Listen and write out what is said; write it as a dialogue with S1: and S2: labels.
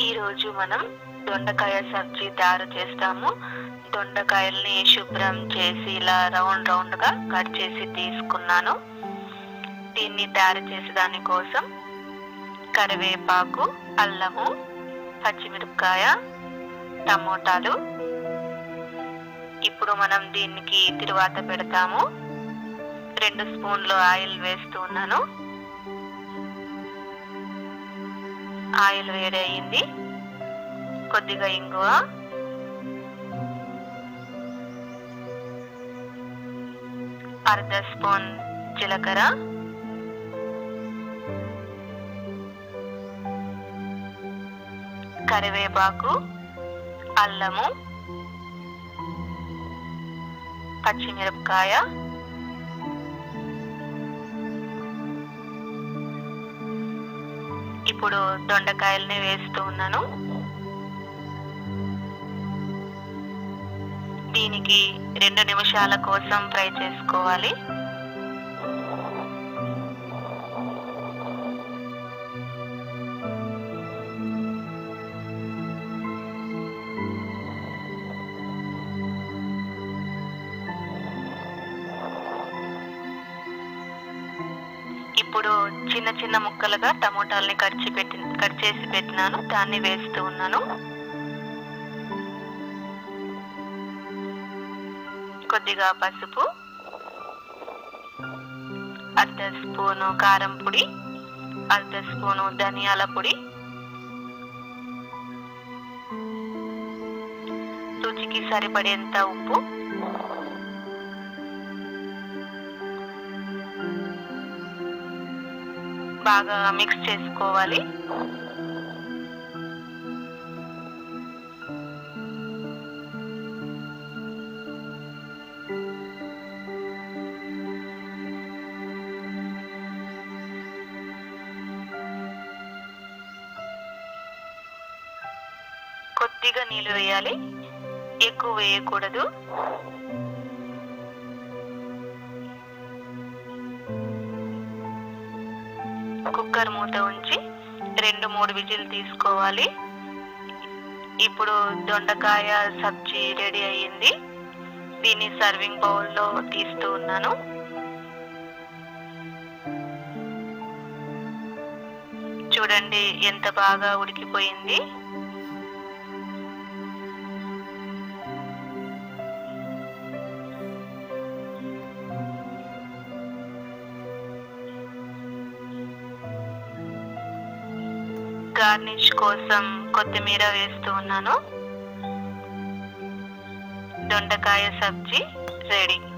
S1: ఈరోజు మనం దొండకాయ సబ్జీ తయారు చేస్తాము దొండకాయల్ని శుభ్రం చేసి ఇలా రౌండ్ రౌండ్ గా కట్ చేసి తీసుకున్నాను దీన్ని తయారు చేసే దానికోసం కరివేపాకు అల్లము పచ్చిమిరపకాయ టమోటాలు ఇప్పుడు మనం దీనికి తిరువాత పెడతాము రెండు స్పూన్లు ఆయిల్ వేస్తున్నాను ఆయిల్ వేడి అయింది కొద్దిగా ఇంగువ అర్ధ స్పూన్ జీలకర్ర కరివేపాకు అల్లము పచ్చిమిరపకాయ ఇప్పుడు దొండకాయల్ని వేస్తూ ఉన్నాను దీనికి రెండు నిమిషాల కోసం ఫ్రై చేసుకోవాలి ఇప్పుడు చిన్న చిన్న ముక్కలుగా టమోటాలని కట్ చేసి పెట్టి కట్ చేసి పెట్టినాను దాన్ని వేస్తూ ఉన్నాను కొద్దిగా పసుపు అర్ధ స్పూను కారం పొడి అర్ధ స్పూను ధనియాల పొడి రుచికి సరిపడేంత ఉప్పు బాగా మిక్స్ చేసుకోవాలి కొద్దిగా నీళ్ళు వేయాలి ఎక్కువ వేయకూడదు కుక్కర్ మూత ఉంచి రెండు మూడు విజిల్ తీసుకోవాలి ఇప్పుడు దొండకాయ సబ్జీ రెడీ అయ్యింది దీన్ని సర్వింగ్ బౌల్లో తీస్తూ ఉన్నాను చూడండి ఎంత బాగా ఉడికిపోయింది గార్నిష్ కోసం కొత్తిమీర వేస్తూ ఉన్నాను దొండకాయ సబ్జీ రెడీ